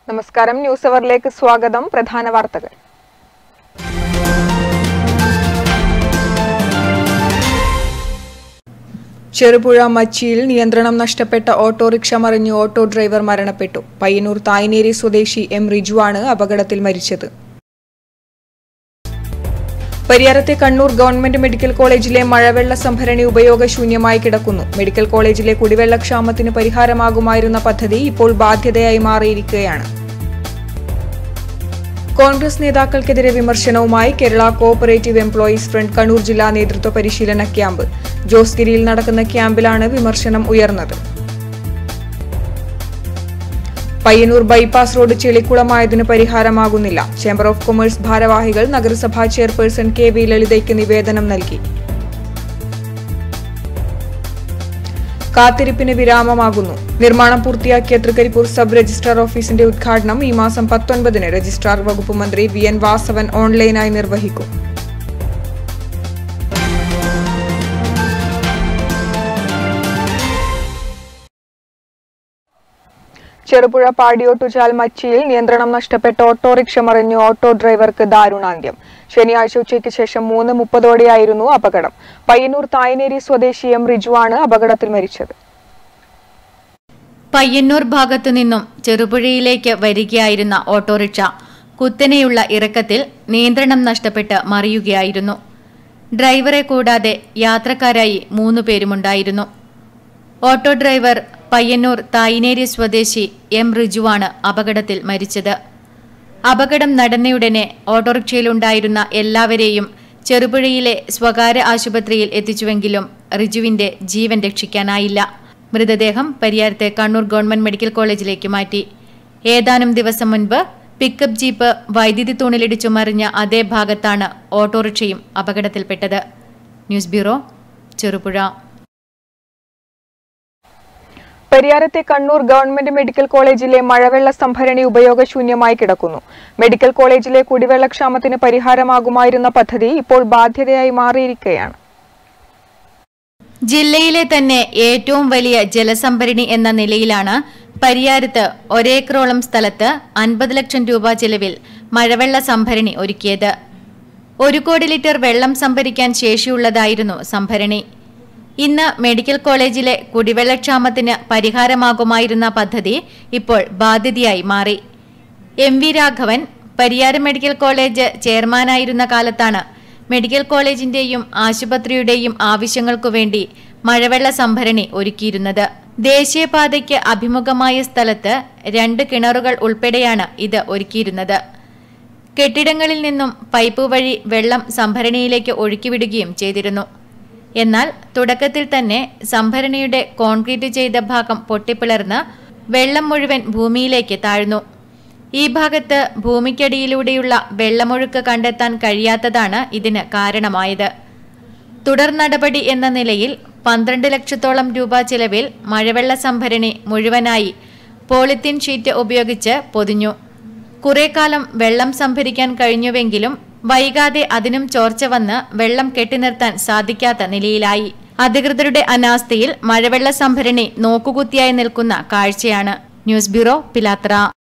നമസ്കാരം ന്യൂസ് അവറിലേക്ക് സ്വാഗതം പ്രധാന വാർത്തകൾ ചെറുപുഴ മച്ചിയിൽ നിയന്ത്രണം നഷ്ടപ്പെട്ട ഓട്ടോറിക്ഷ മറിഞ്ഞ് ഓട്ടോ ഡ്രൈവർ മരണപ്പെട്ടു പയ്യന്നൂർ തായ്നേരി സ്വദേശി എം റിജുവാണ് അപകടത്തിൽ മരിച്ചത് പരിയാരത്തെ കണ്ണൂർ ഗവൺമെന്റ് മെഡിക്കൽ കോളേജിലെ മഴവെള്ള സംഭരണി ഉപയോഗശൂന്യമായി കിടക്കുന്നു മെഡിക്കൽ കോളേജിലെ കുടിവെള്ളക്ഷാമത്തിന് പരിഹാരമാകുമായിരുന്ന പദ്ധതി ഇപ്പോൾ ബാധ്യതയായി മാറിയിരിക്കുകയാണ് കോൺഗ്രസ് നേതാക്കൾക്കെതിരെ വിമർശനവുമായി Kerala cooperative employees front Kannur ജില്ലാ നേതൃത്വ പരിശീലന ക്യാമ്പ് ജോസ് ഗിരിയിൽ നടക്കുന്ന ക്യാമ്പിലാണ് വിമർശനം ഉയർന്നത് പയ്യന്നൂർ ബൈപ്പാസ് റോഡ് ചെളിക്കുളമായതിന് പരിഹാരമാകുന്നില്ല ചേംബർ ഓഫ് കൊമേഴ്സ് ഭാരവാഹികൾ നഗരസഭാ ചെയർപേഴ്സൺ കെ വി ലളിതയ്ക്ക് നിവേദനം നൽകി കാത്തിരിപ്പിന് വിരാമമാകുന്നു നിർമ്മാണം പൂർത്തിയാക്കിയ തൃക്കരിപ്പൂർ സബ് രജിസ്ട്രാർ ഓഫീസിന്റെ ഉദ്ഘാടനം ഈ മാസം പത്തൊൻപതിന് രജിസ്ട്രാർ വകുപ്പ് മന്ത്രി വി എൻ വാസവൻ ഓൺലൈനായി നിർവഹിക്കും ചെറുപുഴ പാടിയോട്ടുചാൽ മച്ചിയിൽ നിയന്ത്രണം നഷ്ടപ്പെട്ട ഓട്ടോറിക്ഷ മറിഞ്ഞു ഓട്ടോ ഡ്രൈവർക്ക് ദാരുണാന്ത്യം ശനിയാഴ്ച ഉച്ചയ്ക്ക് ശേഷം മൂന്ന് മുപ്പതോടെയായിരുന്നു അപകടം പയ്യന്നൂർ തായനേരി സ്വദേശി എം റിജുവാണ് അപകടത്തിൽ മരിച്ചത് പയ്യന്നൂർ ഭാഗത്തു നിന്നും ചെറുപുഴയിലേക്ക് വരികയായിരുന്ന ഓട്ടോറിക്ഷ കുത്തനെയുള്ള ഇറക്കത്തിൽ നിയന്ത്രണം നഷ്ടപ്പെട്ട് മറിയുകയായിരുന്നു ഡ്രൈവറെ കൂടാതെ യാത്രക്കാരായി മൂന്നു പേരുമുണ്ടായിരുന്നു ഓട്ടോ ഡ്രൈവർ പയ്യന്നൂർ തായിനേരി സ്വദേശി എം റിജുവാണ് അപകടത്തിൽ മരിച്ചത് അപകടം നടന്നയുടനെ ഓട്ടോറിക്ഷയിലുണ്ടായിരുന്ന എല്ലാവരെയും ചെറുപുഴയിലെ സ്വകാര്യ ആശുപത്രിയിൽ എത്തിച്ചുവെങ്കിലും റിജുവിന്റെ ജീവൻ രക്ഷിക്കാനായില്ല മൃതദേഹം പരിയാരത്തെ കണ്ണൂർ ഗവൺമെന്റ് മെഡിക്കൽ കോളേജിലേക്ക് മാറ്റി ഏതാനും ദിവസം മുൻപ് പിക്കപ്പ് ജീപ്പ് വൈദ്യുതി തൂണിലിടിച്ചു മറിഞ്ഞ അതേ ഭാഗത്താണ് ഓട്ടോറിക്ഷയും അപകടത്തിൽപ്പെട്ടത് ന്യൂസ് ബ്യൂറോ ചെറുപുഴ പരിയാരത്തെ കണ്ണൂർ ഗവൺമെന്റ് മെഡിക്കൽ കോളേജിലെ മഴവെള്ള സംഭരണി ഉപയോഗശൂന്യമായി കിടക്കുന്നു മെഡിക്കൽ കോളേജിലെ കുടിവെള്ളക്ഷാമത്തിന് പരിഹാരമാകുമായിരുന്ന പദ്ധതി ഇപ്പോൾ ബാധ്യതയായി മാറിയിരിക്കുകയാണ് ജില്ലയിലെ തന്നെ ഏറ്റവും വലിയ ജലസംഭരണി എന്ന നിലയിലാണ് പരിയാരത്ത് ഒരേക്കറോളം സ്ഥലത്ത് അൻപത് ലക്ഷം രൂപ ചെലവിൽ മഴവെള്ള സംഭരണി ഒരുക്കിയത് ഒരു കോടി ലിറ്റർ വെള്ളം സംഭരിക്കാൻ ശേഷിയുള്ളതായിരുന്നു സംഭരണി ഇന്ന് മെഡിക്കൽ കോളേജിലെ കുടിവെള്ളക്ഷാമത്തിന് പരിഹാരമാകുമായിരുന്ന പദ്ധതി ഇപ്പോൾ ബാധ്യതയായി മാറി M V Raghavan Pariyaram medical college ചെയർമാനായിരുന്ന കാലത്താണ് മെഡിക്കൽ കോളേജിന്റെയും ആശുപത്രിയുടെയും ആവശ്യങ്ങൾക്കു വേണ്ടി മഴവെള്ള സംഭരണി ഒരുക്കിയിരുന്നത് ദേശീയപാതയ്ക്ക് അഭിമുഖമായ സ്ഥലത്ത് രണ്ട് കിണറുകൾ ഉൾപ്പെടെയാണ് ഇത് ഒരുക്കിയിരുന്നത് കെട്ടിടങ്ങളിൽ നിന്നും പൈപ്പ് വഴി വെള്ളം സംഭരണിയിലേക്ക് ഒഴുക്കിവിടുകയും ചെയ്തിരുന്നു എന്നാൽ തുടക്കത്തിൽ തന്നെ സംഭരണിയുടെ കോൺക്രീറ്റ് ചെയ്ത ഭാഗം പൊട്ടിപ്പിളർന്ന് വെള്ളം മുഴുവൻ ഭൂമിയിലേക്ക് താഴ്ന്നു ഈ ഭാഗത്ത് ഭൂമിക്കടിയിലൂടെയുള്ള വെള്ളമൊഴുക്ക് കണ്ടെത്താൻ കഴിയാത്തതാണ് ഇതിന് കാരണമായത് തുടർ നടപടി എന്ന നിലയിൽ പന്ത്രണ്ട് ലക്ഷത്തോളം രൂപ ചിലവിൽ മഴവെള്ള സംഭരണി മുഴുവനായി പോളിത്തീൻ ഷീറ്റ് ഉപയോഗിച്ച് പൊതിഞ്ഞു കുറെ കാലം വെള്ളം സംഭരിക്കാൻ കഴിഞ്ഞുവെങ്കിലും വൈകാതെ അതിനും ചോർച്ച വന്ന് വെള്ളം കെട്ടിനിർത്താൻ സാധിക്കാത്ത നിലയിലായി അധികൃതരുടെ അനാസ്ഥയിൽ മഴവെള്ള സംഭരണി നോക്കുകുത്തിയായി നിൽക്കുന്ന കാഴ്ചയാണ് ന്യൂസ് ബ്യൂറോ പിലാത്ര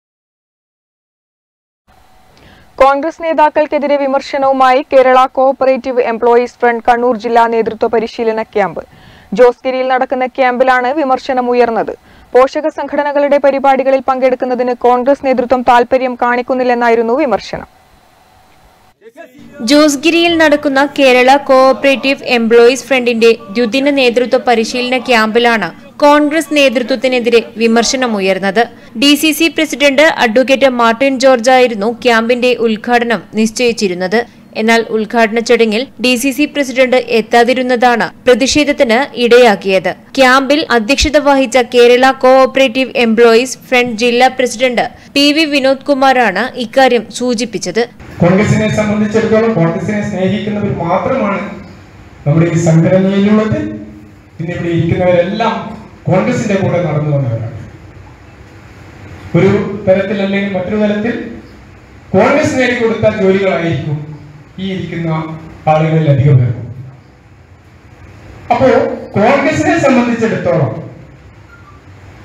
കോൺഗ്രസ് നേതാക്കൾക്കെതിരെ വിമർശനവുമായി Kerala cooperative employees front Kannur ജില്ലാ നേതൃത്വ പരിശീലന ക്യാമ്പ് ജോസ്ഗിരിയിൽ നടക്കുന്ന ക്യാമ്പിലാണ് വിമർശനം ഉയർന്നത് പോഷക സംഘടനകളുടെ പരിപാടികളിൽ പങ്കെടുക്കുന്നതിന് കോൺഗ്രസ് നേതൃത്വം താൽപര്യം കാണിക്കുന്നില്ലെന്നായിരുന്നു വിമർശനം ജോസ്ഗിരിയിൽ നടക്കുന്ന കേരള കോഓപ്പറേറ്റീവ് എംപ്ലോയീസ് ഫ്രണ്ടിന്റെ ദ്വിദിന നേതൃത്വ പരിശീലന ക്യാമ്പിലാണ് കോൺഗ്രസ് നേതൃത്വത്തിനെതിരെ വിമർശനമുയർന്നത് D C C president advocate Martin George ആയിരുന്നു ക്യാമ്പിന്റെ ഉദ്ഘാടനം നിശ്ചയിച്ചിരുന്നത് എന്നാൽ ഉദ്ഘാടന ചടങ്ങിൽ ഡി സി സി പ്രസിഡന്റ് എത്താതിരുന്നതാണ് പ്രതിഷേധത്തിന് ഇടയാക്കിയത് ക്യാമ്പിൽ അധ്യക്ഷത വഹിച്ച കേരള കോഓപ്പറേറ്റീവ് എംപ്ലോയീസ് ഫ്രണ്ട് ജില്ലാ പ്രസിഡന്റ് പി വി വിനോദ് കുമാറാണ് ഇക്കാര്യം സൂചിപ്പിച്ചത് കോൺഗ്രസിനെ സംബന്ധിച്ചിടത്തോളം കോൺഗ്രസിനെ സ്നേഹിക്കുന്നവർ മാത്രമാണ് നമ്മുടെ ഈ സംഘടനയിലുള്ളത് ഇന്ന് ഇവിടെ ഇരിക്കുന്നവരെല്ലാം കോൺഗ്രസിന്റെ കൂടെ നടന്നു വന്നവരാണ് ഒരു തരത്തിൽ അല്ലെങ്കിൽ മറ്റൊരു തരത്തിൽ കോൺഗ്രസ് നേടിക്കൊടുത്ത ജോലികളായിരിക്കും ഈ ഇരിക്കുന്ന ആളുകളിൽ അധികം പേർക്കും അപ്പോ കോൺഗ്രസിനെ സംബന്ധിച്ചിടത്തോളം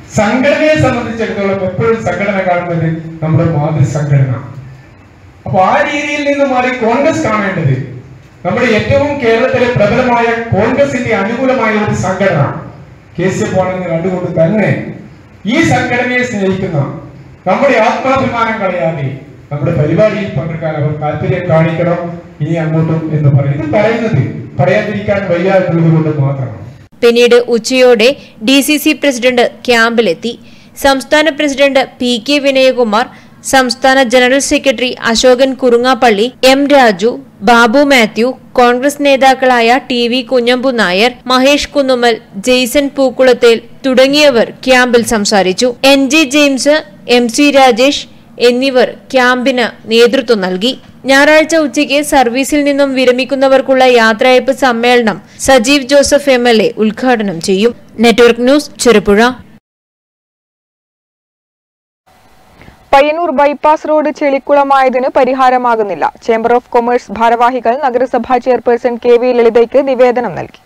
സംഘടനയെ സംബന്ധിച്ചിടത്തോളം എപ്പോഴും സംഘടന കാണുന്നത് നമ്മുടെ മാതൃസംഘടന അപ്പൊ ആ രീതിയിൽ നിന്ന് മാറി കോൺഗ്രസ് കാണേണ്ടത് നമ്മുടെ ഏറ്റവും കേരളത്തിലെ പ്രബലമായ കോൺഗ്രസിന്റെ അനുകൂലമായ ഒരു സംഘടന കെ സി എഫ് ആണെന്ന് കണ്ടുകൊണ്ട് തന്നെ ഈ സംഘടനയെ സ്നേഹിക്കുന്ന നമ്മുടെ ആത്മാഭിമാനം കളയാതെ നമ്മുടെ പരിപാടിയിൽ പങ്കെടുക്കാൻ അവർ താല്പര്യം കാണിക്കണം ഇനി അങ്ങോട്ടും എന്ന് പറയും ഇത് പറയുന്നത് പറയാതിരിക്കാൻ വയ്യ എന്നുള്ളത് കൊണ്ട് മാത്രമാണ് പിന്നീട് ഉച്ചയോടെ ഡി സി സി പ്രസിഡന്റ് ക്യാമ്പിലെത്തി സംസ്ഥാന പ്രസിഡന്റ് പി കെ വിനയകുമാർ സംസ്ഥാന general secretary Ashokan Kurungappally M Raju Babu Mathew Congress നേതാക്കളായ ടി വി കുഞ്ഞമ്പു നായർ മഹേഷ് കുന്നുമ്മൽ ജെയ്സൺ പൂക്കുളത്തേൽ തുടങ്ങിയവർ ക്യാമ്പിൽ സംസാരിച്ചു N J James M C Rajesh എന്നിവർ ക്യാമ്പിന് നേതൃത്വം നൽകി ഞായറാഴ്ച ഉച്ചയ്ക്ക് സർവീസിൽ നിന്നും വിരമിക്കുന്നവർക്കുള്ള യാത്രയയപ്പ് സമ്മേളനം Sajeev Joseph M L A ഉദ്ഘാടനം ചെയ്യും network news Cherupuzha Payyanur bypass road ചെളിക്കുളമായതിന് പരിഹാരമാകുന്നില്ല ചേംബർ ഓഫ് കൊമേഴ്സ് ഭാരവാഹികൾ നഗരസഭാ ചെയർപേഴ്സൺ കെ വി ലളിതയ്ക്ക് നിവേദനം നൽകി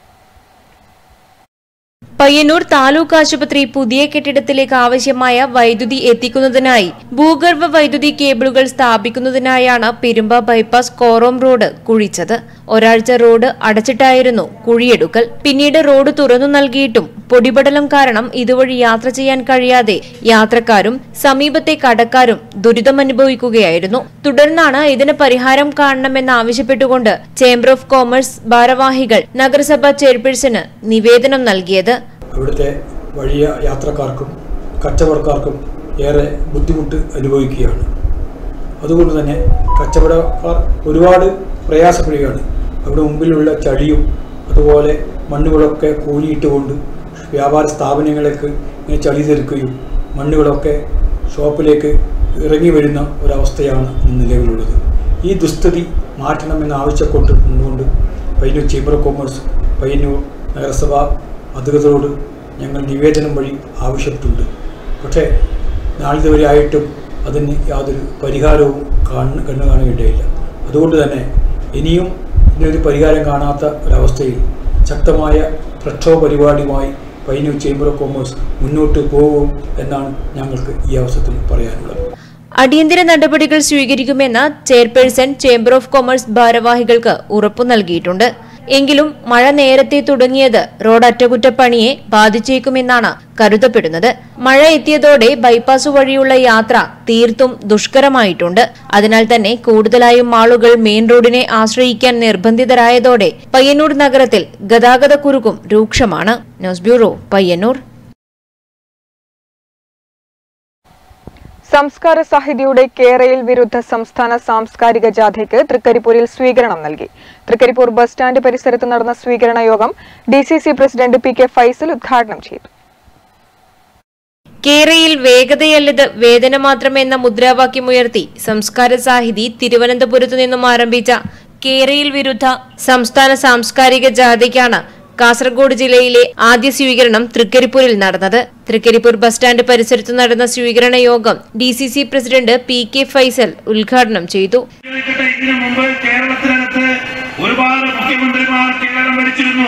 പയ്യന്നൂർ താലൂക്ക് ആശുപത്രി പുതിയ കെട്ടിടത്തിലേക്ക് ആവശ്യമായ വൈദ്യുതി എത്തിക്കുന്നതിനായി ഭൂഗർഭ വൈദ്യുതി കേബിളുകൾ സ്ഥാപിക്കുന്നതിനായാണ് പെരുമ്പ ബൈപ്പാസ് കോറോം റോഡ് കുഴിച്ചത് ഒരാഴ്ച റോഡ് അടച്ചിട്ടായിരുന്നു കുഴിയെടുക്കൽ പിന്നീട് റോഡ് തുറന്നു നൽകിയിട്ടും പൊടിപടലം കാരണം ഇതുവഴി യാത്ര ചെയ്യാൻ കഴിയാതെ യാത്രക്കാരും സമീപത്തെ കടക്കാരും ദുരിതമനുഭവിക്കുകയായിരുന്നു തുടർന്നാണ് ഇതിന് പരിഹാരം കാണണമെന്ന് ആവശ്യപ്പെട്ടുകൊണ്ട് ചേംബർ ഓഫ് കോമേഴ്സ് ഭാരവാഹികൾ നഗരസഭാ ചെയർപേഴ്സണ് നിവേദനം നൽകിയത് അവിടുത്തെ വഴിയ യാത്രക്കാർക്കും കച്ചവടക്കാർക്കും ഏറെ ബുദ്ധിമുട്ട് അനുഭവിക്കുകയാണ് അതുകൊണ്ട് തന്നെ കച്ചവടക്കാർ ഒരുപാട് പ്രയാസപ്പെടുകയാണ് അവിടെ മുമ്പിലുള്ള ചളിയും അതുപോലെ മണ്ണുകളൊക്കെ കൂലിയിട്ടുകൊണ്ട് വ്യാപാര സ്ഥാപനങ്ങളിലേക്ക് ഇങ്ങനെ ചളി തെറിക്കുകയും മണ്ണുകളൊക്കെ ഷോപ്പിലേക്ക് ഇറങ്ങി വരുന്ന ഒരവസ്ഥയാണ് ഇന്ന് നിലവിലുള്ളത് ഈ ദുസ്ഥിതി മാറ്റണമെന്ന് ആവശ്യപ്പെട്ട് കൊണ്ടുകൊണ്ട് Payyanur chamber of commerce Payyanur നഗരസഭ അധികൃതരോട് ഞങ്ങൾ നിവേദനം വഴി ആവശ്യപ്പെട്ടിട്ടുണ്ട് പക്ഷേ നാളിതുവരെ ആയിട്ടും അതിന് യാതൊരു പരിഹാരവും കാണു കണ്ണു കാണുകയില്ല അതുകൊണ്ട് തന്നെ ഇനിയും ഇതിനൊരു പരിഹാരം കാണാത്ത ഒരവസ്ഥയിൽ ശക്തമായ പ്രക്ഷോഭ പരിപാടിയുമായി പയ്യന്നൂർ ചേംബർ ഓഫ് കോമേഴ്സ് മുന്നോട്ട് പോകും എന്നാണ് ഞങ്ങൾക്ക് ഈ അവസരത്തിൽ പറയാനുള്ളത് അടിയന്തര നടപടികൾ സ്വീകരിക്കുമെന്ന് ചെയർപേഴ്സൺ ചേംബർ ഓഫ് കൊമേഴ്സ് ഭാരവാഹികൾക്ക് ഉറപ്പു നൽകിയിട്ടുണ്ട് എങ്കിലും മഴ നേരത്തെ തുടങ്ങിയത് റോഡ് അറ്റകുറ്റപ്പണിയെ ബാധിച്ചേക്കുമെന്നാണ് കരുതപ്പെടുന്നത് മഴ എത്തിയതോടെ ബൈപ്പാസ് വഴിയുള്ള യാത്ര തീർത്തും ദുഷ്കരമായിട്ടുണ്ട് അതിനാൽ തന്നെ കൂടുതലായും ആളുകൾ മെയിൻ റോഡിനെ ആശ്രയിക്കാൻ നിർബന്ധിതരായതോടെ പയ്യന്നൂർ നഗരത്തിൽ ഗതാഗതക്കുരുക്കും രൂക്ഷമാണ് ന്യൂസ് ബ്യൂറോ പയ്യന്നൂർ സംസ്കാര സാഹിതിയുടെ കേരയിൽ വിരുദ്ധ സംസ്ഥാന സാംസ്കാരിക ജാഥയ്ക്ക് തൃക്കരിപ്പൂരിൽ സ്വീകരണം നൽകി തൃക്കരിപ്പൂർ ബസ് സ്റ്റാൻഡ് പരിസരത്ത് നടന്ന സ്വീകരണ യോഗം D C C president P K Faisal ഉദ്ഘാടനം ചെയ്തു കേരയിൽ വേഗതയല്ലത് വേദന മാത്രമെന്ന മുദ്രാവാക്യമുയർത്തി സംസ്കാര സാഹിതി തിരുവനന്തപുരത്തു നിന്നും ആരംഭിച്ച കേരയിൽ വിരുദ്ധ സംസ്ഥാന സാംസ്കാരിക ജാഥയ്ക്കാണ് കാസർഗോഡ് ജില്ലയിലെ ആദ്യ സ്വീകരണം തൃക്കരിപ്പൂരിൽ നടന്നത് തൃക്കരിപ്പൂർ ബസ് സ്റ്റാൻഡ് പരിസരത്ത് നടന്ന സ്വീകരണ യോഗം D C C president P K Faisal ഉദ്ഘാടനം ചെയ്തു ചോദിക്കട്ടെ ഇതിനു മുമ്പ് കേരളത്തിനകത്ത് ഒരുപാട് മുഖ്യമന്ത്രിമാർ കേരളം ഭരിച്ചിരുന്നു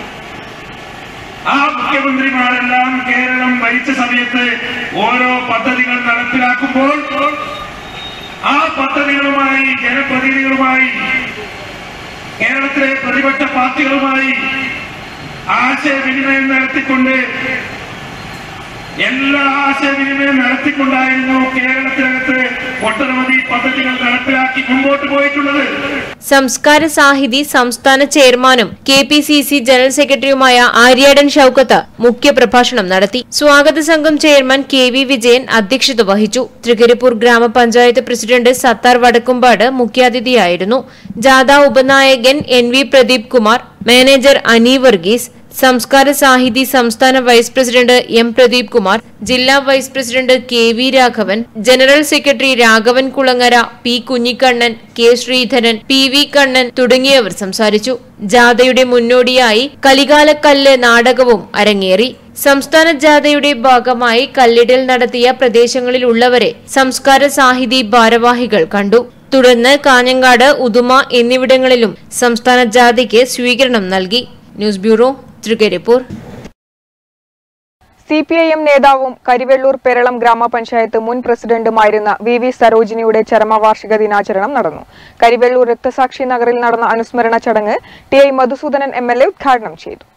ആ മുഖ്യമന്ത്രിമാരെല്ലാം കേരളം ഭരിച്ച സമയത്ത് ഓരോ പദ്ധതികൾ നടപ്പിലാക്കുമ്പോൾ ആ പദ്ധതികളുമായി ജനപ്രതിനിധികളുമായി കേരളത്തിലെ പ്രതിപക്ഷ പാർട്ടികളുമായി ആശയവിനിമയം നടത്തിക്കൊണ്ട് എല്ലാ ആശയവിനിമയം നടത്തിക്കൊണ്ടായിരുന്നു കേരളത്തിനകത്ത് ഒട്ടനവധി പദ്ധതികൾ നടപ്പിലാക്കി മുമ്പോട്ട് പോയിട്ടുള്ളത് സംസ്കാര സാഹിതി സംസ്ഥാന ചെയർമാനും K P C C general സെക്രട്ടറിയുമായ ആര്യാടൻ ഷൌക്കത്ത് മുഖ്യപ്രഭാഷണം നടത്തി സ്വാഗത സംഘം ചെയർമാൻ കെ വി വിജയൻ അധ്യക്ഷത വഹിച്ചു തൃക്കരിപ്പൂർ ഗ്രാമപഞ്ചായത്ത് പ്രസിഡന്റ് സത്താർ വടക്കുംപാട് മുഖ്യാതിഥിയായിരുന്നു ജാഥ ഉപനായകൻ N V Pradeep Kumar manager Ani Varghese Samskara Sahithi സംസ്ഥാന vice president M Pradeep Kumar ജില്ലാ vice president K V Raghavan general secretary Raghavan Kulangara P Kunhikannan K Sreedharan P V Kannan തുടങ്ങിയവർ സംസാരിച്ചു ജാഥയുടെ മുന്നോടിയായി കലികാലക്കല്ല് നാടകവും അരങ്ങേറി സംസ്ഥാന ജാഥയുടെ ഭാഗമായി കല്ലിടൽ നടത്തിയ പ്രദേശങ്ങളിലുള്ളവരെ സംസ്കാര സാഹിതി ഭാരവാഹികൾ കണ്ടു തുടർന്ന് കാഞ്ഞങ്ങാട് ഉദുമ എന്നിവിടങ്ങളിലും സംസ്ഥാന ജാഥയ്ക്ക് സ്വീകരണം നൽകി news bureau Trikaripur C P I M നേതാവും കരിവെള്ളൂർ പെരളം ഗ്രാമപഞ്ചായത്ത് മുൻ പ്രസിഡന്റുമായിരുന്ന വി വി സരോജിനിയുടെ ചരമവാർഷിക ദിനാചരണം നടന്നു കരിവെള്ളൂർ രക്തസാക്ഷി നഗറിൽ നടന്ന അനുസ്മരണ ചടങ്ങ് T I Madhusoodanan M L A ഉദ്ഘാടനം ചെയ്തു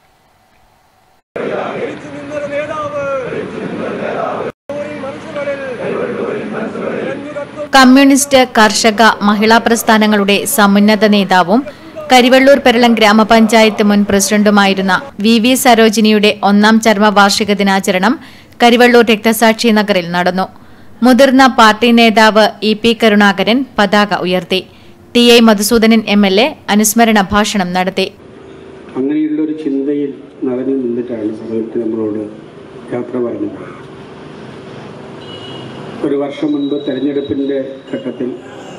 കമ്മ്യൂണിസ്റ്റ് കർഷക മഹിളാ പ്രസ്ഥാനങ്ങളുടെ സമുന്നത നേതാവും കരിവള്ളൂർ പെരളം ഗ്രാമപഞ്ചായത്ത് മുൻ പ്രസിഡന്റുമായിരുന്ന വി വി സരോജിനിയുടെ ഒന്നാം ചരമവാർഷിക ദിനാചരണം കരിവള്ളൂർ രക്തസാക്ഷി നഗറിൽ നടന്നു മുതിർന്ന പാർട്ടി നേതാവ് ഇ പി കരുണാകരൻ പതാക ഉയർത്തി T I Madhusoodanan M L A അനുസ്മരണ ഭാഷണം നടത്തി അങ്ങനെയുള്ള ഒരു ചിന്തയിൽ നിറഞ്ഞു നിന്നിട്ടാണ് സമയത്ത് നമ്മളോട് യാത്ര പറഞ്ഞത് ഒരു വർഷം മുൻപ് തെരഞ്ഞെടുപ്പിൻ്റെ ഘട്ടത്തിൽ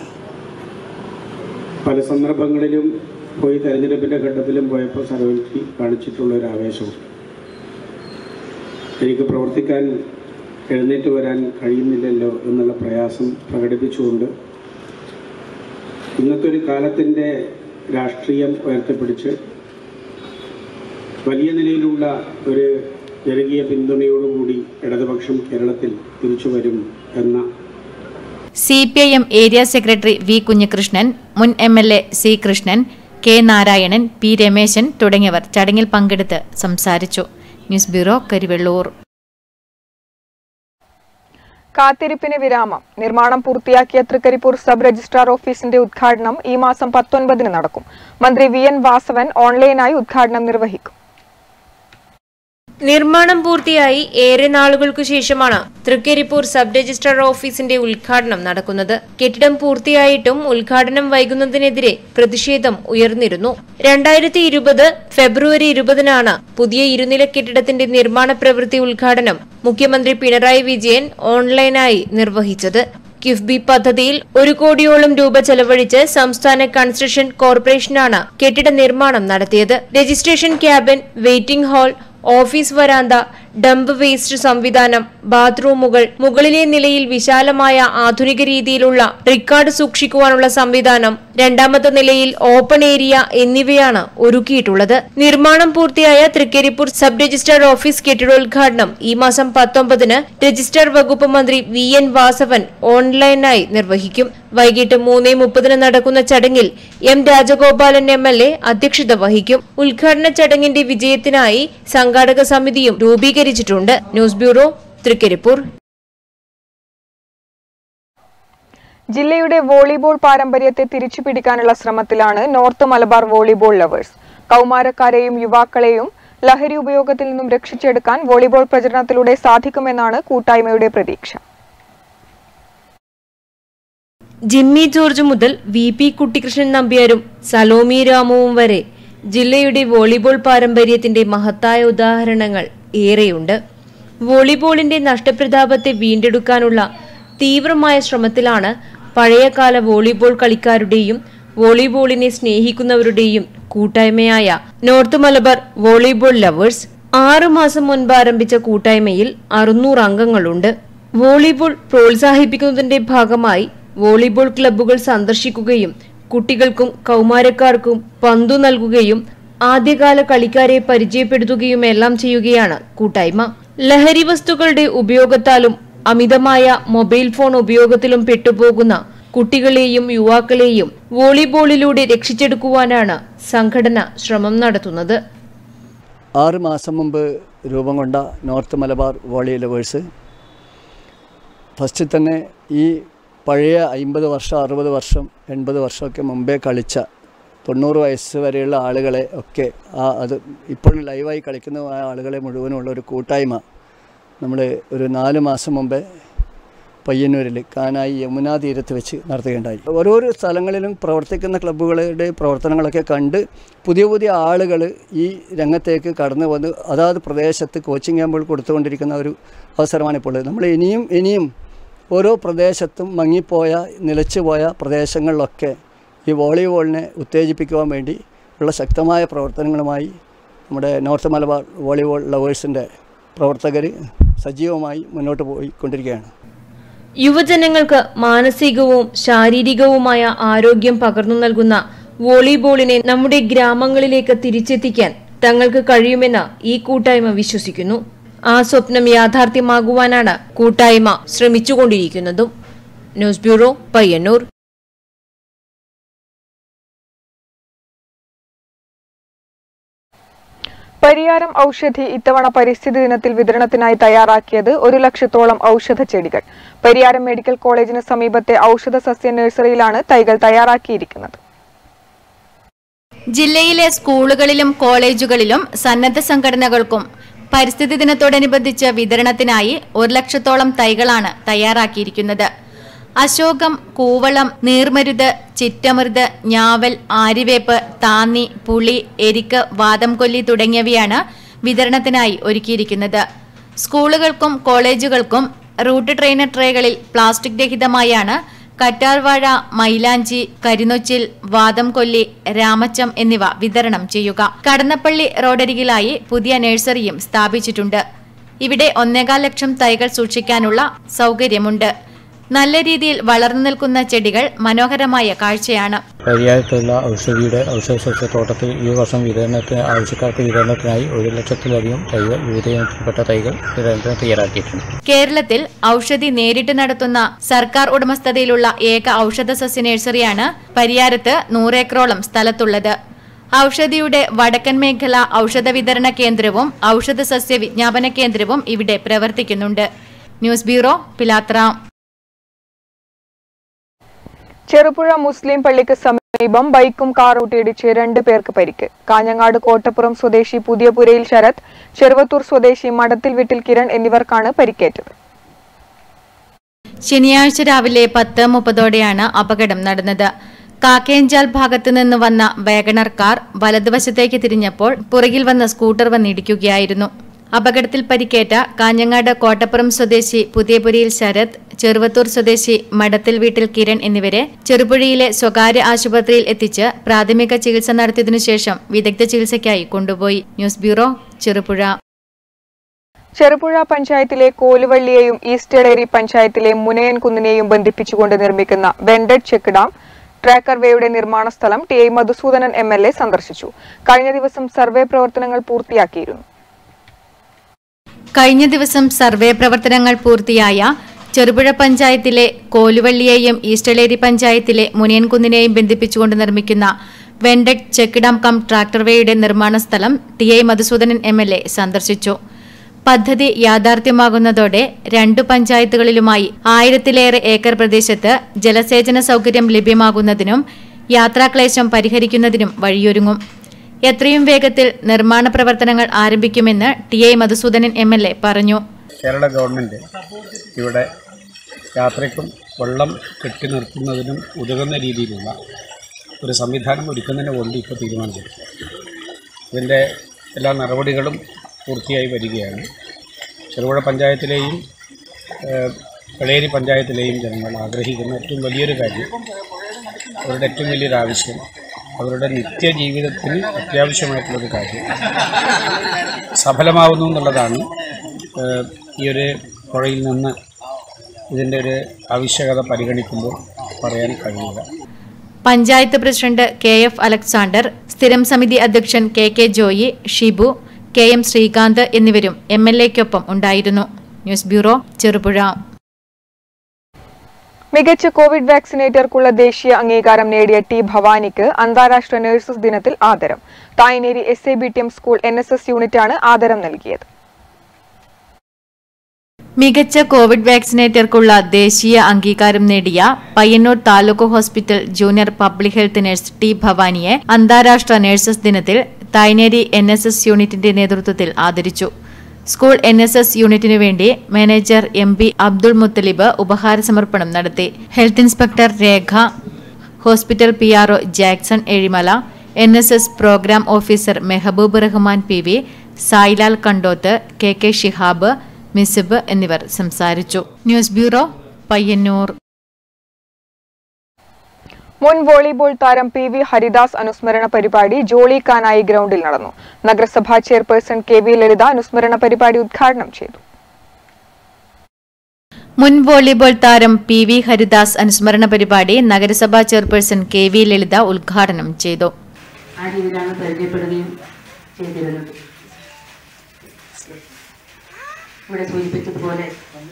പല സന്ദർഭങ്ങളിലും പോയി തെരഞ്ഞെടുപ്പിൻ്റെ ഘട്ടത്തിലും പോയപ്പോൾ സർവകക്ഷി കാണിച്ചിട്ടുള്ള ഒരു ആവേശവും എനിക്ക് പ്രവർത്തിക്കാൻ എഴുന്നേറ്റ് വരാൻ കഴിയുന്നില്ലല്ലോ എന്നുള്ള പ്രയാസം പ്രകടിപ്പിച്ചുകൊണ്ട് ഇന്നത്തെ ഒരു കാലത്തിൻ്റെ രാഷ്ട്രീയം ഉയർത്തിപ്പിടിച്ച് വലിയ നിലയിലുള്ള ഒരു ജനകീയ പിന്തുണയോടുകൂടി ഇടതുപക്ഷം കേരളത്തിൽ തിരിച്ചു വരും എന്ന C P I M area secretary V Kunhikrishnan മുൻ M L A C Krishnan K Narayanan P Rameshan തുടങ്ങിയവർ ചടങ്ങിൽ പങ്കെടുത്ത് സംസാരിച്ചു ന്യൂസ് ബ്യൂറോ കരിവെള്ളൂർ കാത്തിരിപ്പിന് വിരാമം നിർമ്മാണം പൂർത്തിയാക്കിയ തൃക്കരിപ്പൂർ സബ് രജിസ്ട്രാർ ഓഫീസിന്റെ ഉദ്ഘാടനം ഈ മാസം പത്തൊൻപതിന് നടക്കും മന്ത്രി വി എൻ വാസവൻ ഓൺലൈനായി ഉദ്ഘാടനം നിർവഹിക്കും നിർമ്മാണം പൂർത്തിയായി ഏറെ നാളുകൾക്കു ശേഷമാണ് തൃക്കരിപ്പൂർ സബ് രജിസ്ട്രാർ ഓഫീസിന്റെ ഉദ്ഘാടനം നടക്കുന്നത് കെട്ടിടം പൂർത്തിയായിട്ടും ഉദ്ഘാടനം വൈകുന്നതിനെതിരെ പ്രതിഷേധം ഉയർന്നിരുന്നു രണ്ടായിരത്തി ഇരുപത് ഫെബ്രുവരി ഇരുപതിനാണ് പുതിയ ഇരുനില കെട്ടിടത്തിന്റെ നിർമ്മാണ പ്രവൃത്തി ഉദ്ഘാടനം മുഖ്യമന്ത്രി പിണറായി വിജയൻ ഓൺലൈനായി നിർവഹിച്ചത് കിഫ്ബി പദ്ധതിയിൽ ഒരു കോടിയോളം രൂപ ചെലവഴിച്ച് സംസ്ഥാന കൺസ്ട്രക്ഷൻ കോർപ്പറേഷനാണ് കെട്ടിട നിർമ്മാണം നടത്തിയത് registration cabin waiting hall office വരാന്ത ഡംപ് വേസ്റ്റ് സംവിധാനം ബാത്റൂമുകൾ മുകളിലെ നിലയിൽ വിശാലമായ ആധുനിക രീതിയിലുള്ള റിക്കാർഡ് സൂക്ഷിക്കുവാനുള്ള സംവിധാനം രണ്ടാമത്തെ നിലയിൽ ഓപ്പൺ ഏരിയ എന്നിവയാണ് ഒരുക്കിയിട്ടുള്ളത് നിർമ്മാണം പൂർത്തിയായ തൃക്കരിപ്പൂർ സബ് രജിസ്ട്രാർ ഓഫീസ് കെട്ടിടോദ്ഘാടനം ഈ മാസം പത്തൊമ്പതിന് രജിസ്ട്രാർ വകുപ്പ് മന്ത്രി വി എൻ വാസവൻ ഓൺലൈനായി നിർവഹിക്കും വൈകിട്ട് മൂന്ന് മുപ്പതിന് നടക്കുന്ന ചടങ്ങിൽ M Rajagopalan M L A അധ്യക്ഷത വഹിക്കും ഉദ്ഘാടന ചടങ്ങിന്റെ വിജയത്തിനായി സംഘാടക സമിതിയും രൂപീകരിച്ചിട്ടുണ്ട് ന്യൂസ് ബ്യൂറോ തൃക്കരിപ്പൂർ ജില്ലയുടെ വോളിബോൾ പാരമ്പര്യത്തെ തിരിച്ചുപിടിക്കാനുള്ള ശ്രമത്തിലാണ് നോർത്ത് മലബാർ വോളിബോൾ ലവേഴ്സ് കൗമാരക്കാരെയും യുവാക്കളെയും ലഹരി ഉപയോഗത്തിൽ നിന്നും രക്ഷിച്ചെടുക്കാൻ വോളിബോൾ പ്രചരണത്തിലൂടെ സാധിക്കുമെന്നാണ് കൂട്ടായ്മയുടെ പ്രതീക്ഷ ജിമ്മി ജോർജ് മുതൽ വി പി കുട്ടികൃഷ്ണൻ നമ്പ്യാരും സലോമി രാമുവും വരെ ജില്ലയുടെ വോളിബോൾ പാരമ്പര്യത്തിന്റെ മഹത്തായ ഉദാഹരണങ്ങൾ ഏറെയുണ്ട് വോളിബോളിന്റെ നഷ്ടപ്രതാപത്തെ വീണ്ടെടുക്കാനുള്ള തീവ്രമായ ശ്രമത്തിലാണ് പഴയകാല വോളിബോൾ കളിക്കാരുടെയും വോളിബോളിനെ സ്നേഹിക്കുന്നവരുടെയും കൂട്ടായ്മയായ നോർത്ത് മലബാർ വോളിബോൾ ലവേഴ്സ് ആറു മാസം മുൻപ് ആരംഭിച്ച കൂട്ടായ്മയിൽ അറുന്നൂറ് അംഗങ്ങളുണ്ട് വോളിബോൾ പ്രോത്സാഹിപ്പിക്കുന്നതിന്റെ ഭാഗമായി വോളിബോൾ ക്ലബ്ബുകൾ സന്ദർശിക്കുകയും കുട്ടികൾക്കും കൗമാരക്കാർക്കും പന്തു നൽകുകയും ആദ്യകാല കളിക്കാരെ പരിചയപ്പെടുത്തുകയും എല്ലാം ചെയ്യുകയാണ് കൂട്ടായ്മ ലഹരി വസ്തുക്കളുടെ ഉപയോഗത്താലും അമിതമായ മൊബൈൽ ഫോൺ ഉപയോഗത്തിലും പെട്ടുപോകുന്ന കുട്ടികളെയും യുവാക്കളെയും വോളിബോളിലൂടെ രക്ഷിച്ചെടുക്കുവാനാണ് സംഘടന ശ്രമം നടത്തുന്നത് ആറ് മാസം മുമ്പ് രൂപം കൊണ്ട north Malabar volley lovers first തന്നെ ഈ പഴയ അമ്പത് വർഷം അറുപത് വർഷം എൺപത് വർഷമൊക്കെ മുമ്പേ കളിച്ച തൊണ്ണൂറ് വയസ്സ് വരെയുള്ള ആളുകളെ ഒക്കെ ആ അത് ഇപ്പോഴും ലൈവായി കളിക്കുന്ന ആ ആളുകളെ മുഴുവനുള്ള ഒരു കൂട്ടായ്മ നമ്മൾ ഒരു നാല് മാസം മുമ്പേ പയ്യന്നൂരിൽ കാനായി യമുനാ തീരത്ത് വെച്ച് നടത്തുകയുണ്ടായി ഓരോരോ സ്ഥലങ്ങളിലും പ്രവർത്തിക്കുന്ന ക്ലബ്ബുകളുടെ പ്രവർത്തനങ്ങളൊക്കെ കണ്ട് പുതിയ പുതിയ ആളുകൾ ഈ രംഗത്തേക്ക് കടന്നു വന്ന് അതാത് പ്രദേശത്ത് കോച്ചിങ് ക്യാമ്പുകൾ കൊടുത്തുകൊണ്ടിരിക്കുന്ന ഒരു അവസരമാണ് ഇപ്പോൾ നമ്മൾ ഇനിയും ഇനിയും ഓരോ പ്രദേശത്തും മങ്ങിപ്പോയ നിലച്ചുപോയ പ്രദേശങ്ങളിലൊക്കെ ഈ വോളിബോളിനെ ഉത്തേജിപ്പിക്കുവാൻ വേണ്ടി ഉള്ള ശക്തമായ പ്രവർത്തനങ്ങളുമായി നമ്മുടെ നോർത്ത് മലബാർ വോളിബോൾ ലവേഴ്സിൻ്റെ പ്രവർത്തകർ സജീവമായി മുന്നോട്ട് പോയിക്കൊണ്ടിരിക്കുകയാണ് യുവജനങ്ങൾക്ക് മാനസികവും ശാരീരികവുമായ ആരോഗ്യം പകർന്നു നൽകുന്ന വോളിബോളിനെ നമ്മുടെ ഗ്രാമങ്ങളിലേക്ക് തിരിച്ചെത്തിക്കാൻ തങ്ങൾക്ക് കഴിയുമെന്ന് ഈ കൂട്ടായ്മ വിശ്വസിക്കുന്നു ആ സ്വപ്നം യാഥാർത്ഥ്യമാകുവാനാണ് കൂട്ടായ്മ ശ്രമിച്ചുകൊണ്ടിരിക്കുന്നതും ന്യൂസ് ബ്യൂറോ പയ്യന്നൂർ പരിയാരം ഔഷധി ഇത്തവണ പരിസ്ഥിതി ദിനത്തിൽ വിതരണത്തിനായി തയ്യാറാക്കിയത് ഒരു ലക്ഷത്തോളം ഔഷധ ചെടികൾ പരിയാരം മെഡിക്കൽ കോളേജിന് സമീപത്തെ ഔഷധ സസ്യ നഴ്സറിയിലാണ് തൈകൾ തയ്യാറാക്കിയിരിക്കുന്നത് ജില്ലയിലെ സ്കൂളുകളിലും കോളേജുകളിലും സന്നദ്ധ സംഘടനകൾക്കും പരിസ്ഥിതി ദിനത്തോടനുബന്ധിച്ച് വിതരണത്തിനായി ഒരു ലക്ഷത്തോളം തൈകളാണ് തയ്യാറാക്കിയിരിക്കുന്നത് അശോകം കൂവളം നീർമരുത് ചിറ്റമൃത് ഞാവൽ ആര്യവേപ്പ് താന്നി പുളി എരിക്ക് വാദംകൊല്ലി തുടങ്ങിയവയാണ് വിതരണത്തിനായി ഒരുക്കിയിരിക്കുന്നത് സ്കൂളുകൾക്കും കോളേജുകൾക്കും റൂട്ട് ട്രെയിനർ ട്രേകളിൽ പ്ലാസ്റ്റിക് രഹിതമായാണ് കറ്റാർവാഴ മൈലാഞ്ചി കരിനൊച്ചിൽ വാദംകൊല്ലി രാമച്ചം എന്നിവ വിതരണം ചെയ്യുക കടന്നപ്പള്ളി റോഡരികിലായി പുതിയ നഴ്സറിയും സ്ഥാപിച്ചിട്ടുണ്ട് ഇവിടെ ഒന്നേകാൽ ലക്ഷം തൈകൾ സൂക്ഷിക്കാനുള്ള സൗകര്യമുണ്ട് നല്ല രീതിയിൽ വളർന്നു നിൽക്കുന്ന ചെടികൾ മനോഹരമായ കാഴ്ചയാണ് പരിയാരത്തുള്ള ഔഷധിയുടെ ഔഷധ സസ്യത്തോട്ടത്തിൽ ഈ വർഷം വിതരണത്തിന് ആവശ്യക്കാർക്ക് വിതരണത്തിനായി ഒരു ലക്ഷത്തിലധികം തൈകൾ വിവിധ ഇനത്തിൽപ്പെട്ട തൈകൾ വിതരണത്തിന് തയ്യാറാക്കിയിട്ടുണ്ട് കേരളത്തിൽ ഔഷധി നേരിട്ട് നടത്തുന്ന സർക്കാർ ഉടമസ്ഥതയിലുള്ള ഏക ഔഷധ സസ്യ നഴ്സറിയാണ് പരിയാരത്ത് നൂറേക്കറോളം സ്ഥലത്തുള്ളത് ഔഷധിയുടെ വടക്കൻ മേഖല ഔഷധ വിതരണ കേന്ദ്രവും ഔഷധ സസ്യ വിജ്ഞാപന കേന്ദ്രവും ഇവിടെ പ്രവർത്തിക്കുന്നുണ്ട് ന്യൂസ് ബ്യൂറോ പിലാത്ര ചെറുപുഴ മുസ്ലിം പള്ളിക്ക് സമീപം ബൈക്കും കാറും കൂട്ടിയിടിച്ച് രണ്ട് പേർക്ക് പരിക്ക് കാഞ്ഞങ്ങാട് കോട്ടപ്പുറം സ്വദേശി പുതിയപുരയിൽ ശരത് ചെറുവത്തൂർ സ്വദേശി മടത്തിൽ വീട്ടിൽ കിരൺ എന്നിവർക്കാണ് പരിക്കേറ്റത് ശനിയാഴ്ച രാവിലെ പത്ത് മുപ്പതോടെയാണ് അപകടം നടന്നത് കാക്കേഞ്ചാൽ ഭാഗത്തു നിന്ന് വന്ന വാഗണർ കാർ വലതുവശത്തേക്ക് തിരിഞ്ഞപ്പോൾ പുറകിൽ വന്ന സ്കൂട്ടർ വന്നിടിക്കുകയായിരുന്നു അപകടത്തിൽ പരിക്കേറ്റ കാഞ്ഞങ്ങാട് കോട്ടപ്പുറം സ്വദേശി പുതിയപുരിയിൽ ശരത് ചെറുവത്തൂർ സ്വദേശി മടത്തിൽ വീട്ടിൽ കിരൺ എന്നിവരെ ചെറുപുഴയിലെ സ്വകാര്യ ആശുപത്രിയിൽ എത്തിച്ച് പ്രാഥമിക ചികിത്സ നടത്തിയതിനു ശേഷം വിദഗ്ധ ചികിത്സയ്ക്കായി കൊണ്ടുപോയി ന്യൂസ് ബ്യൂറോ ചെറുപുഴ ചെറുപുഴ പഞ്ചായത്തിലെ കോലുവള്ളിയെയും ഈസ്റ്റ് എളേരി പഞ്ചായത്തിലെ മുനയൻകുന്നിനെയും ബന്ധിപ്പിച്ചുകൊണ്ട് നിർമ്മിക്കുന്ന വെണ്ടഡ് ചെക്ക് ഡാം ട്രാക്കർ വേയുടെ നിർമ്മാണ സ്ഥലം T I Madhusoodanan M L A സന്ദർശിച്ചു കഴിഞ്ഞ ദിവസം സർവേ പ്രവർത്തനങ്ങൾ പൂർത്തിയാക്കിയിരുന്നു കഴിഞ്ഞ ദിവസം സർവേ പ്രവർത്തനങ്ങൾ പൂർത്തിയായ ചെറുപുഴ പഞ്ചായത്തിലെ കോലുവള്ളിയെയും ഈസ്റ്റലേരി പഞ്ചായത്തിലെ മുനിയൻകുന്നിനെയും ബന്ധിപ്പിച്ചുകൊണ്ട് നിർമ്മിക്കുന്ന വെണ്ടഡ് ചെക്ക് ഡാം കം ട്രാക്ടർവേയുടെ നിർമ്മാണ സ്ഥലം T I Madhusoodanan M L A സന്ദർശിച്ചു പദ്ധതി യാഥാർത്ഥ്യമാകുന്നതോടെ രണ്ടു പഞ്ചായത്തുകളിലുമായി ആയിരത്തിലേറെ ഏക്കർ പ്രദേശത്ത് ജലസേചന സൗകര്യം ലഭ്യമാകുന്നതിനും യാത്രാക്ലേശം പരിഹരിക്കുന്നതിനും വഴിയൊരുങ്ങും എത്രയും വേഗത്തിൽ നിർമ്മാണ പ്രവർത്തനങ്ങൾ ആരംഭിക്കുമെന്ന് T I Madhusoodanan M L A പറഞ്ഞു കേരള ഗവൺമെൻറ് ഇവിടെ യാത്രയ്ക്കും വെള്ളം കെട്ടി നിർത്തുന്നതിനും ഉതകുന്ന രീതിയിലുള്ള ഒരു സംവിധാനം ഒരുക്കുന്നതിന് വേണ്ടി ഇപ്പോൾ തീരുമാനിച്ചു ഇതിൻ്റെ എല്ലാ നടപടികളും പൂർത്തിയായി വരികയാണ് ചെറുപുഴ പഞ്ചായത്തിലെയും ഏഹ്, വെളേരി പഞ്ചായത്തിലെയും ജനങ്ങൾ ആഗ്രഹിക്കുന്ന ഏറ്റവും വലിയൊരു കാര്യം അവരുടെ ഏറ്റവും വലിയൊരു ആവശ്യം അവരുടെ നിത്യജീവിതത്തിന് അത്യാവശ്യമായിട്ടുള്ളൊരു കാര്യം സഫലമാവുന്നു എന്നുള്ളതാണ് ഏഹ്, ഈ ഒരു പുഴയിൽ നിന്ന് ഇതിൻ്റെ ഒരു ആവശ്യകത പരിഗണിക്കുമ്പോൾ പറയാൻ കഴിയുക panchayat president K F Alexander സ്ഥിരം സമിതി അധ്യക്ഷൻ K K Joy Shibu K M Sreekanth എന്നിവരും എം എൽ എക്കൊപ്പം ഉണ്ടായിരുന്നു ന്യൂസ് ബ്യൂറോ ചെറുപുഴ മികച്ച കോവിഡ് വാക്സിനേറ്റർക്കുള്ള ദേശീയ അംഗീകാരം നേടിയ ടി ഭവാനിക്ക് അന്താരാഷ്ട്ര നഴ്സസ് ദിനത്തിൽ ആദരം Thayineri S A B T M school N S S യൂണിറ്റാണ് ആദരം നൽകിയത് മികച്ച കോവിഡ് വാക്സിനേറ്റർക്കുള്ള ദേശീയ അംഗീകാരം നേടിയ Payyanur taluk hospital junior public health nurse T ഭവാനിയെ അന്താരാഷ്ട്ര നഴ്സസ് ദിനത്തിൽ തായ്നേരി എൻ എസ് എസ് യൂണിറ്റിന്റെ നേതൃത്വത്തിൽ ആദരിച്ചു സ്കൂൾ എൻ എസ് എസ് യൂണിറ്റിനു വേണ്ടി manager M P Abdul Muthalib ഉപഹാര സമർപ്പണം നടത്തി health inspector Rekha hospital P R Jackson Ezhimala N S S programme officer Mehaboob Rahman P V Sailal Kandoth K K Shihab Misib എന്നിവർ സംസാരിച്ചു ന്യൂസ് ബ്യൂറോ പയ്യന്നൂർ മുൻ വോളിബോൾ താരം പി വി ഹരിദാസ് അനുസ്മരണ പരിപാടി ജോളി കാനായി ഗ്രൗണ്ടിൽ നടന്നു നഗരസഭാ ചെയർപേഴ്സൺ കെ വി ലളിത അനുസ്മരണ പരിപാടി ഉദ്ഘാടനം ചെയ്തു മുൻ വോളിബോൾ താരം പി വി ഹരിദാസ് അനുസ്മരണ പരിപാടി നഗരസഭാ ചെയർപേഴ്സൺ കെ വി ലളിത ഉദ്ഘാടനം ചെയ്തു ആ രീതിയിലാണ് പരിചയപ്പെടുകയും ചെയ്തിരുന്നത് ഇവിടെ സൂചിപ്പിച്ചതുപോലെ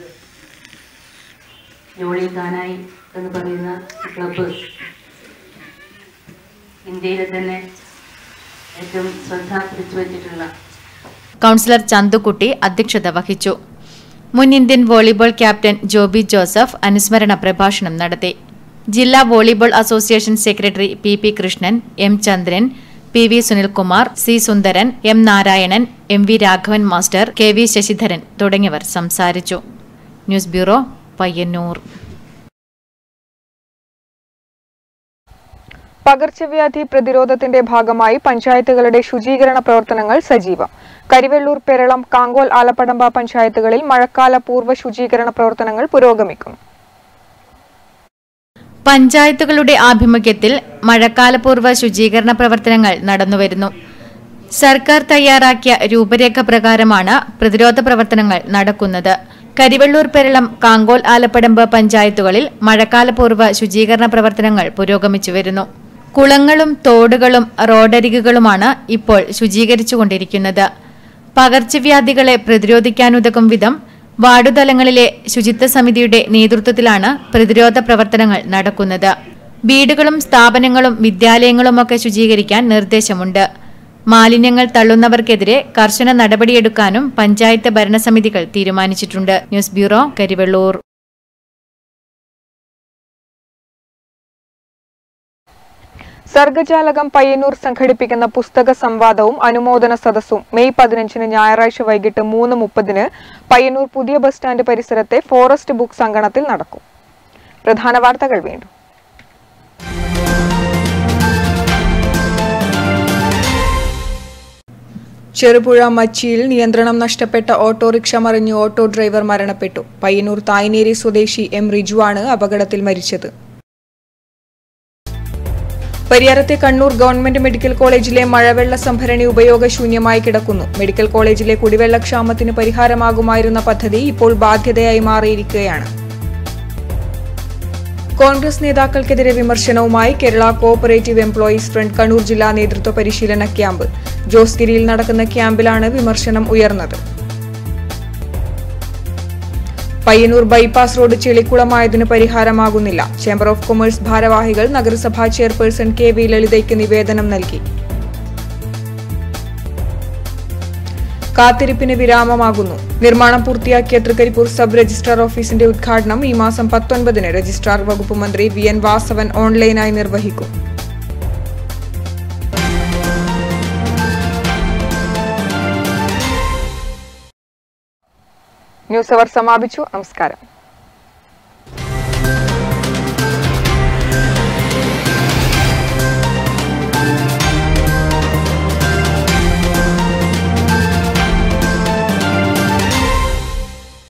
ജോളി കാനായി എന്ന് പറയുന്ന ക്ലബ്ബ് ഇന്ത്യയിലെ തന്നെ ഏറ്റവും ശ്രദ്ധ പിടിച്ചു വച്ചിട്ടുള്ള കൗൺസിലർ ചന്തുക്കുട്ടി അധ്യക്ഷത വഹിച്ചു മുൻ Indian volleyball captain Joby Joseph അനുസ്മരണ പ്രഭാഷണം നടത്തി ജില്ലാ volleyball association secretary P P Krishnan M Chandran P V Sunilkumar C Sundaran M Narayanan M V Raghavan master K V Sasidharan തുടങ്ങിയവർ സംസാരിച്ചു ന്യൂസ് ബ്യൂറോ പയ്യന്നൂർ പകർച്ചവ്യാധി പ്രതിരോധത്തിന്റെ ഭാഗമായി പഞ്ചായത്തുകളുടെ ശുചീകരണ പ്രവർത്തനങ്ങൾ സജീവം കരിവെള്ളൂർ പെരളം കാങ്കോൽ ആലപ്പടമ്പ പഞ്ചായത്തുകളിൽ മഴക്കാല പൂർവ്വ ശുചീകരണ പ്രവർത്തനങ്ങൾ പുരോഗമിക്കുന്നു പഞ്ചായത്തുകളുടെ ആഭിമുഖ്യത്തിൽ മഴക്കാലപൂർവ്വ ശുചീകരണ പ്രവർത്തനങ്ങൾ നടന്നുവരുന്നു സർക്കാർ തയ്യാറാക്കിയ രൂപരേഖ പ്രകാരമാണ് പ്രതിരോധ പ്രവർത്തനങ്ങൾ നടക്കുന്നത് കരിവെള്ളൂർ പെരളം കാങ്കോൽ ആലപ്പടമ്പ് പഞ്ചായത്തുകളിൽ മഴക്കാലപൂർവ്വ ശുചീകരണ പ്രവർത്തനങ്ങൾ പുരോഗമിച്ചു വരുന്നു കുളങ്ങളും തോടുകളും റോഡരികുകളുമാണ് ഇപ്പോൾ ശുചീകരിച്ചുകൊണ്ടിരിക്കുന്നത് പകർച്ചവ്യാധികളെ പ്രതിരോധിക്കാനുതകും വിധം വാർഡുതലങ്ങളിലെ ശുചിത്വ സമിതിയുടെ നേതൃത്വത്തിലാണ് പ്രതിരോധ പ്രവർത്തനങ്ങൾ നടക്കുന്നത് വീടുകളും സ്ഥാപനങ്ങളും വിദ്യാലയങ്ങളുമൊക്കെ ശുചീകരിക്കാൻ നിർദ്ദേശമുണ്ട് മാലിന്യങ്ങൾ തള്ളുന്നവർക്കെതിരെ കർശന നടപടിയെടുക്കാനും പഞ്ചായത്ത് ഭരണസമിതികൾ തീരുമാനിച്ചിട്ടുണ്ട് ന്യൂസ് ബ്യൂറോ കരിവെള്ളൂർ സർഗജാലകം പയ്യന്നൂർ സംഘടിപ്പിക്കുന്ന പുസ്തക സംവാദവും അനുമോദന സദസ്സും മെയ് പതിനഞ്ചിന് ഞായറാഴ്ച വൈകിട്ട് മൂന്ന് മുപ്പതിന് പയ്യന്നൂർ പുതിയ ബസ് സ്റ്റാൻഡ് പരിസരത്തെ ഫോറസ്റ്റ് ബുക്ക് സംഗണത്തിൽ നടക്കും പ്രധാന വാർത്തകൾ വീണ്ടും ചെറുപുഴ മച്ചിയിൽ നിയന്ത്രണം നഷ്ടപ്പെട്ട ഓട്ടോറിക്ഷ മറിഞ്ഞ് ഓട്ടോ ഡ്രൈവർ മരണപ്പെട്ടു പയ്യന്നൂർ തായ്നേരി സ്വദേശി എം റിജുവാണ് അപകടത്തിൽ മരിച്ചത് പരിയാരത്തെ കണ്ണൂർ ഗവൺമെന്റ് മെഡിക്കൽ കോളേജിലെ മഴവെള്ള സംഭരണി ഉപയോഗശൂന്യമായി കിടക്കുന്നു മെഡിക്കൽ കോളേജിലെ കുടിവെള്ളക്ഷാമത്തിന് പരിഹാരമാകുമായിരുന്ന പദ്ധതി ഇപ്പോൾ ബാധ്യതയായി മാറിയിരിക്കുകയാണ് കോൺഗ്രസ് നേതാക്കൾക്കെതിരെ വിമർശനവുമായി Kerala cooperative employees front Kannur ജില്ലാ നേതൃത്വ പരിശീലന ക്യാമ്പ് ജോസ് ഗിരിയിൽ നടക്കുന്ന ക്യാമ്പിലാണ് വിമർശനം ഉയർന്നത് പയ്യന്നൂർ ബൈപ്പാസ് റോഡ് ചെളിക്കുളമായതിന് പരിഹാരമാകുന്നില്ല ചേംബർ ഓഫ് കൊമേഴ്സ് ഭാരവാഹികൾ നഗരസഭാ ചെയർപേഴ്സൺ കെ വി ലളിതയ്ക്ക് നിവേദനം നൽകി കാത്തിരിപ്പിന് വിരാമമാകുന്നു നിർമ്മാണം പൂർത്തിയാക്കിയ തൃക്കരിപ്പൂർ സബ് രജിസ്ട്രാർ ഓഫീസിന്റെ ഉദ്ഘാടനം ഈ മാസം പത്തൊൻപതിന് രജിസ്ട്രാർ വകുപ്പ് മന്ത്രി വി എൻ വാസവൻ ഓൺലൈനായി നിർവഹിക്കും ന്യൂസ് അവർ സമാപിച്ചു നമസ്കാരം